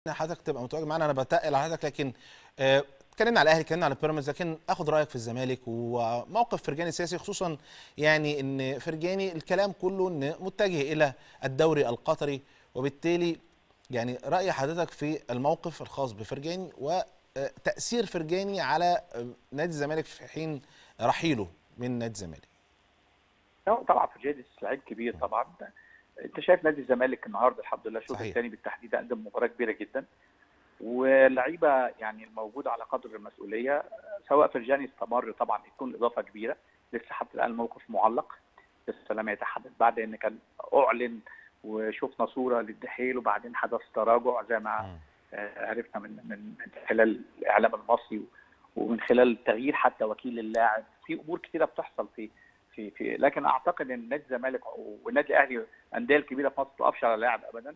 حضرتك تبقى متواجد معانا انا بتقل على حضرتك لكن آه، اتكلمنا على الاهلي اتكلمنا على بيراميدز لكن اخد رايك في الزمالك وموقف فرجاني السياسي خصوصا يعني ان فرجاني الكلام كله ان متجه الى الدوري القطري وبالتالي يعني راي حضرتك في الموقف الخاص بفرجاني وتاثير فرجاني على آه، نادي الزمالك في حين رحيله من نادي الزمالك لا، طبعا فرجاني لعيب كبير طبعا انت شايف نادي الزمالك النهارده الحمد لله الشوط صحيح. الثاني بالتحديد قدم مباراه كبيره جدا واللعيبه يعني الموجوده على قدر المسؤوليه سواء فرجاني استمر طبعا يكون اضافه كبيره لسه حتى الان الموقف معلق لسه لم يتحدث بعد ان كان اعلن وشفنا صوره للدحيل وبعدين حدث تراجع زي ما مم. آه، عرفنا من من من خلال الاعلام المصري ومن خلال تغيير حتى وكيل اللاعب في امور كثيره بتحصل في في في لكن اعتقد ان نادي الزمالك والنادي الاهلي الانديه الكبيره في مصر ما تقفش على لاعب ابدا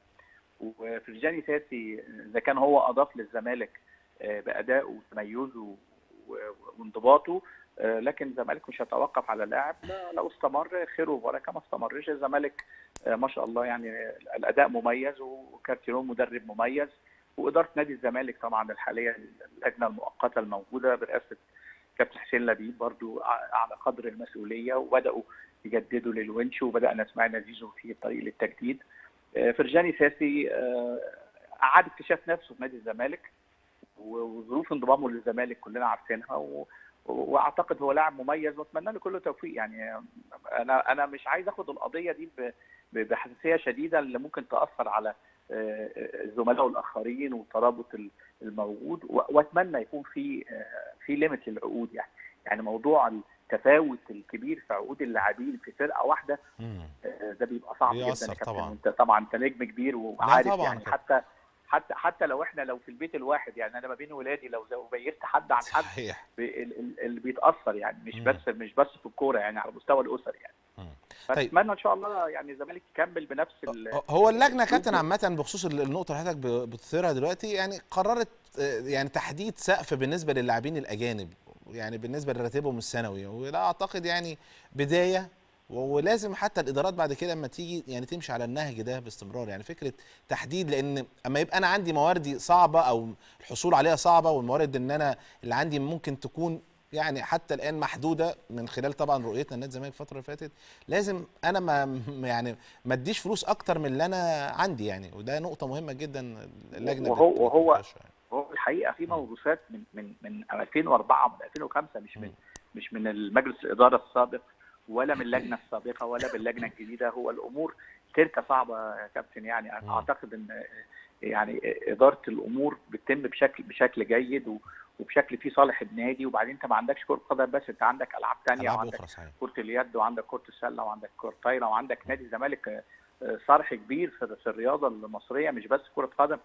وفرجاني ساسي اذا كان هو اضاف للزمالك آه، بادائه وتميزه و- وانضباطه آه، لكن الزمالك مش هيتوقف على لاعب لا لو استمر خير وبركه ما استمرش الزمالك آه، ما شاء الله يعني الاداء مميز وكارتيرون مدرب مميز واداره نادي الزمالك طبعا الحاليه اللجنه المؤقته الموجوده برئاسه كابتن حسين لبيب برضو ع- على قدر المسؤوليه وبداوا يجددوا للونش وبدانا سمعنا زيزو في الطريق للتجديد آه، فرجاني ساسي آه، اعاد اكتشاف نفسه في نادي الزمالك و- وظروف انضمامه للزمالك كلنا عارفينها و... واعتقد هو لاعب مميز واتمنى له كل توفيق يعني انا انا مش عايز اخد القضيه دي ب... ب- بحساسيه شديده اللي ممكن تاثر على آه، الزملاء الاخرين والترابط ال- الموجود و- واتمنى يكون في آه، في ليميت للعقود يعني يعني موضوع التفاوت الكبير في عقود اللاعبين في فرقه واحده مم. آه، ده بيبقى صعب جدا بيأثر يا كابتن طبعاً. انت طبعا انت نجم كبير وعارف طبعاً يعني كابتن. حتى حتى حتى لو احنا لو في البيت الواحد يعني انا ما بين ولادي لو لو بيست حد عن حد صحيح ب- ال- ال- اللي بيتاثر يعني مش مم. بس مش بس في الكوره يعني على مستوى الاسر يعني مم. طيب. فاتمنى ان شاء الله يعني الزمالك يكمل بنفس ال- هو اللجنه الأسلوب كابتن عامه بخصوص ال- النقطه اللي حضرتك ب- بتثيرها دلوقتي يعني قررت آه، يعني تحديد سقف بالنسبه للاعبين الاجانب يعني بالنسبه لراتبهم السنوي ولا اعتقد يعني بدايه و- ولازم حتى الادارات بعد كده اما تيجي يعني تمشي على النهج ده باستمرار يعني فكره تحديد لان اما يبقى انا عندي مواردي صعبه او الحصول عليها صعبه والموارد ان انا اللي عندي ممكن تكون يعني حتى الان محدوده من خلال طبعا رؤيتنا لنادي الزمالك الفتره اللي فاتت لازم انا ما م- يعني ما اديش فلوس اكتر من اللي انا عندي يعني وده نقطه مهمه جدا اللجنه وهو- بت- وهو- بتناقشها يعني. هو الحقيقه في موروثات من من من 2004 من 2005 مش من مم. مش من المجلس الاداره السابق ولا من اللجنه السابقه ولا باللجنه الجديده هو الامور تركه صعبه يا كابتن يعني مم. اعتقد ان يعني اداره الامور بتتم بشكل بشكل جيد و- وبشكل فيه صالح النادي وبعدين انت ما عندكش كره قدم بس انت عندك العاب ثانيه العاب وعندك اخرى صحيح كره اليد وعندك كره السله وعندك كره الطايره وعندك نادي الزمالك آه، آه، صرح كبير في في الرياضه المصريه مش بس كره قدم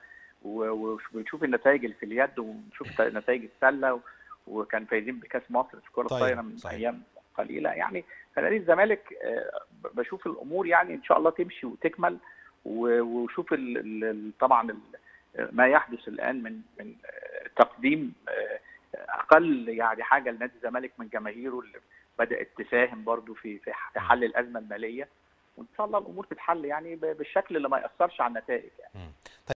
و- وبنشوف النتائج اللي في اليد ونشوف نتائج السله و- وكان فايزين بكاس مصر في كره طيب، الطايره من صحيح. ايام قليله يعني فنادي الزمالك آه، ب- بشوف الامور يعني ان شاء الله تمشي وتكمل و- وشوف ال- ال- ال- طبعا ال- ما يحدث الان من من آه، تقديم آه، اقل يعني حاجه لنادي الزمالك من جماهيره اللي بدات تساهم برضو في في في حل الازمه الماليه وان شاء الله الامور تتحل يعني ب- بالشكل اللي ما ياثرش على النتائج يعني. مم.